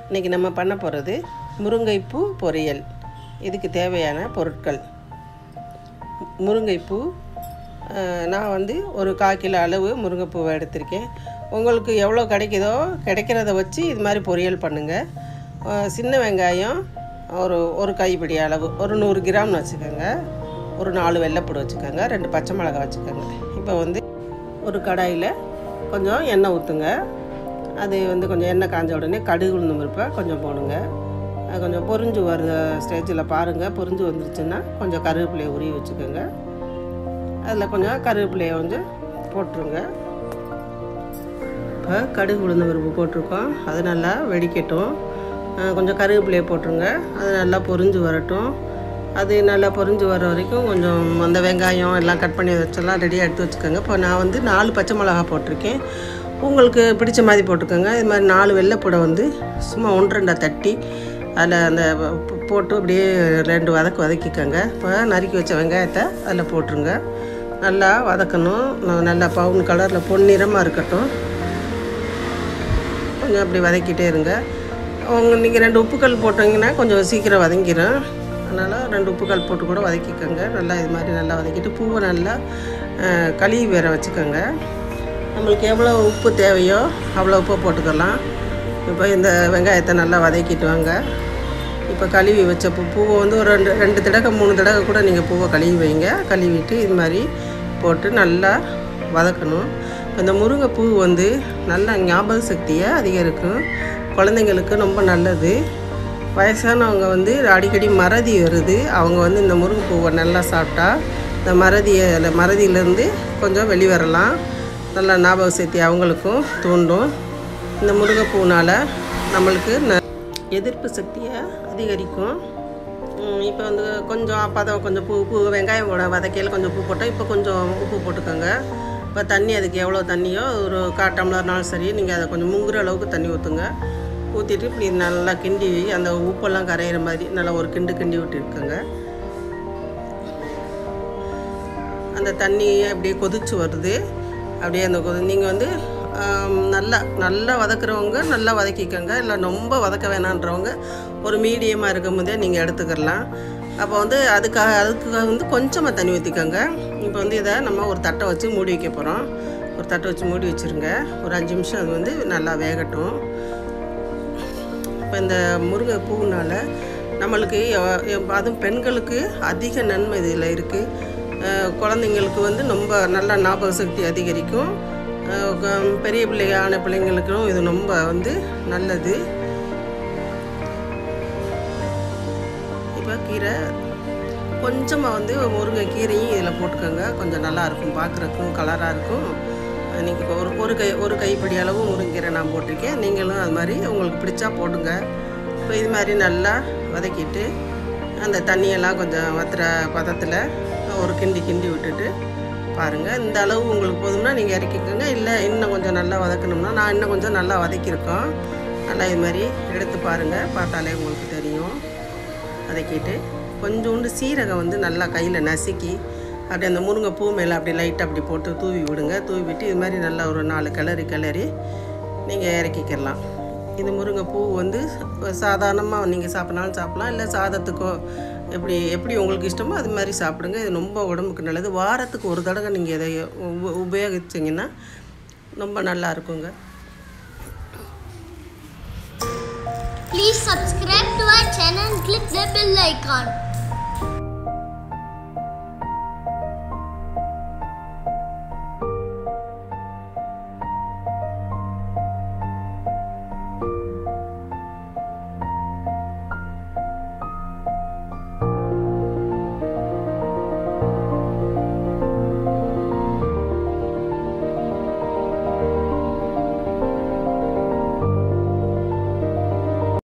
இன்றைக்கி நம்ம பண்ண போகிறது முருங்கைப்பூ பொரியல் இதுக்கு தேவையான பொருட்கள் முருங்கைப்பூ அஹ், நான் வந்து ஒரு கால் கிலோ அளவு முருங்கைப்பூவை எடுத்திருக்கேன் உங்களுக்கு எவ்வளோ கிடைக்குதோ கிடைக்கிறத வச்சு இது மாதிரி பொரியல் பண்ணுங்கள் அஹ், சின்ன வெங்காயம் ஒரு ஒரு கைப்பிடி அளவு ஒரு நூறு கிராம்னு வச்சுக்கோங்க ஒரு நாலு வெள்ளைப்பூடு வச்சுக்கோங்க ரெண்டு பச்சை மிளகாய் வச்சுக்கோங்க இப்போ வந்து ஒரு கடாயில் கொஞ்சம் எண்ணெய் ஊற்றுங்க அது வந்து கொஞ்சம் எண்ணெய் காஞ்ச உடனே கடுகு உளுந்து பருப்பை கொஞ்சம் போடுங்க அது கொஞ்சம் பொரிஞ்சு வர ஸ்டேஜில் பாருங்கள் பொரிஞ்சு வந்துருச்சுன்னா கொஞ்சம் கருவேப்பிலையை உருவி வச்சுக்கோங்க அதில் கொஞ்சம் கருவேப்பிலையை வந்து போட்டுருங்க இப்போ கடுகு உளுந்து பருப்பு போட்டிருக்கோம் அது நல்லா வெடிக்கட்டும் அஹ் கொஞ்சம் கருவேப்பிலையை போட்டுருங்க அது நல்லா பொரிஞ்சு வரட்டும் அது நல்லா பொரிஞ்சு வர வரைக்கும் கொஞ்சம் அந்த வெங்காயம் எல்லாம் கட் பண்ணி வச்செல்லாம் ரெடியாக எடுத்து வச்சுக்கோங்க இப்போ நான் வந்து நாலு பச்சை மிளகா போட்டிருக்கேன் உங்களுக்கு பிடிச்ச மாதிரி போட்டுக்கோங்க இது மாதிரி நாலு வெள்ளைப்பூடை வந்து சும்மா ஒன்று ரெண்டா தட்டி அதில் அந்த போ- போட்டு அப்படியே ரெண்டு வதக்கு வதக்கிக்கோங்க இப்போ நறுக்கி வச்ச வெங்காயத்தை அதில் போட்டுருங்க நல்லா வதக்கணும் ந- நல்லா பவுன் கலரில் பொன்னிறமாக இருக்கட்டும் கொஞ்சம் அப்படி வதக்கிட்டே இருங்க அவங்க நீங்கள் ரெண்டு உப்புக்கல் போட்டிங்கன்னா கொஞ்சம் சீக்கிரம் வதங்கிடும் அதனால் ரெண்டு உப்புக்கல் போட்டு கூட வதக்கிக்கோங்க நல்லா இது மாதிரி நல்லா வதக்கிட்டு பூவை நல்லா அஹ், கழுவி வேற வச்சுக்கோங்க நம்மளுக்கு எவ்வளோ உப்பு தேவையோ அவ்வளோ உப்பை போட்டுக்கலாம் இப்போ இந்த வெங்காயத்தை நல்லா வதக்கிட்டு வாங்க இப்போ கழுவி வச்ச பூ பூவை வந்து ஒரு ரெண்டு ரெண்டு தடவை மூணு தடவை கூட நீங்கள் பூவை கழுவி வைங்க கழுவிட்டு இது மாதிரி போட்டு நல்லா வதக்கணும் இந்த முருங்கைப்பூ வந்து நல்லா ஞாபக சக்தியை அதிகரிக்கும் குழந்தைங்களுக்கு ரொம்ப நல்லது வயசானவங்க வந்து அடிக்கடி மறதி வருது அவங்க வந்து இந்த முருங்கைப்பூவை நல்லா சாப்பிட்டா இந்த மறதியை அந்த மறதியிலேருந்து கொஞ்சம் வெளிவரலாம் நல்லா ஞாபக சக்தி அவங்களுக்கும் தூண்டும் இந்த முருங்கைப்பூனால் நம்மளுக்கு ந எதிர்ப்பு சக்தியை அதிகரிக்கும் இப்போ வந்து கொஞ்சம் பதம் கொஞ்சம் பூ பூ வெங்காயம் போட வதக்கையில் கொஞ்சம் உப்பு போட்டால் இப்போ கொஞ்சம் உப்பு போட்டுக்கோங்க இப்போ தண்ணி அதுக்கு எவ்வளோ தண்ணியோ ஒரு கால் டம்ளர்னாலும் சரி நீங்கள் அதை கொஞ்சம் முங்குற அளவுக்கு தண்ணி ஊற்றுங்க ஊற்றிட்டு இப்படி நல்லா கிண்டி அந்த உப்பெல்லாம் கரையிற மாதிரி நல்லா ஒரு கிண்டு கிண்டி விட்டுருக்கோங்க அந்த தண்ணி அப்படியே கொதிச்சு வருது அப்படியே அந்த கொதி நீங்கள் வந்து ஆம், நல்லா நல்லா வதக்குறவங்க நல்லா வதக்கிக்கோங்க இல்லை ரொம்ப வதக்க வேணான்றவங்க ஒரு மீடியமாக இருக்கும் போதே நீங்கள் எடுத்துக்கிடலாம் அப்போ வந்து அதுக்காக அதுக்கு வந்து கொஞ்சமாக தண்ணி ஊற்றிக்கோங்க இப்போ வந்து இதை நம்ம ஒரு தட்டை வச்சு மூடி வைக்க போகிறோம் ஒரு தட்டை வச்சு மூடி வச்சுருங்க ஒரு அஞ்சு நிமிஷம் அது வந்து நல்லா வேகட்டும் இப்போ இந்த முருங்கை பூவினால் நம்மளுக்கு எவ- எவ்- அதுவும் பெண்களுக்கு அதிக நன்மை இதில் இருக்குது குழந்தைங்களுக்கு வந்து ரொம்ப நல்ல ஞாபக சக்தி அதிகரிக்கும் அஹ் க- பெரிய பிள்ளைங்க ஆன பிள்ளைங்களுக்கும் இது ரொம்ப வந்து நல்லது இப்போ கீரை கொஞ்சமாக வந்து முருங்கை கீரையும் இதில் போட்டுக்கோங்க கொஞ்சம் நல்லா இருக்கும் பார்க்குறதுக்கும் கலராக இருக்கும் நீங்கள் ஒரு ஒரு கை ஒரு கைப்பிடி அளவு முருங்கீரை நான் போட்டிருக்கேன் நீங்களும் அது மாதிரி உங்களுக்கு பிடிச்சா போடுங்க இப்போ இது மாதிரி நல்லா வதக்கிட்டு அந்த தண்ணியெல்லாம் கொஞ்சம் வத்துற பதத்தில் ஒரு கிண்டி கிண்டி விட்டுட்டு பாருங்கள் இந்த அளவு உங்களுக்கு போதும்னா நீங்கள் இறக்கிக்கோங்க இல்லை இன்னும் கொஞ்சம் நல்லா வதக்கணும்னா நான் இன்னும் கொஞ்சம் நல்லா வதக்கியிருக்கோம் நல்லா இது மாதிரி எடுத்து பாருங்கள் பார்த்தாலே உங்களுக்கு தெரியும் வதக்கிட்டு கொஞ்சோண்டு சீரகம் வந்து நல்லா கையில் நசுக்கி அப்படியே அந்த முருங்கை பூ மேலே அப்படி லைட்டாக அப்படி போட்டு தூவி விடுங்க தூவி விட்டு இது மாதிரி நல்லா ஒரு நாலு கிளறி கிளறி நீங்கள் இறக்கிக்கலாம் இது முருங்கை பூ வந்து சாதாரணமாக நீங்கள் சாப்பிட்னாலும் சாப்பிட்லாம் இல்லை சாதத்துக்கோ எப்படி எப்படி உங்களுக்கு இஷ்டமோ அது மாதிரி சாப்பிடுங்க இது ரொம்ப உடம்புக்கு நல்லது வாரத்துக்கு ஒரு தடவை நீங்கள் இதை உப- உபயோகிச்சிங்கன்னா ரொம்ப நல்லா இருக்குங்க Please subscribe to our channel and click the bell icon.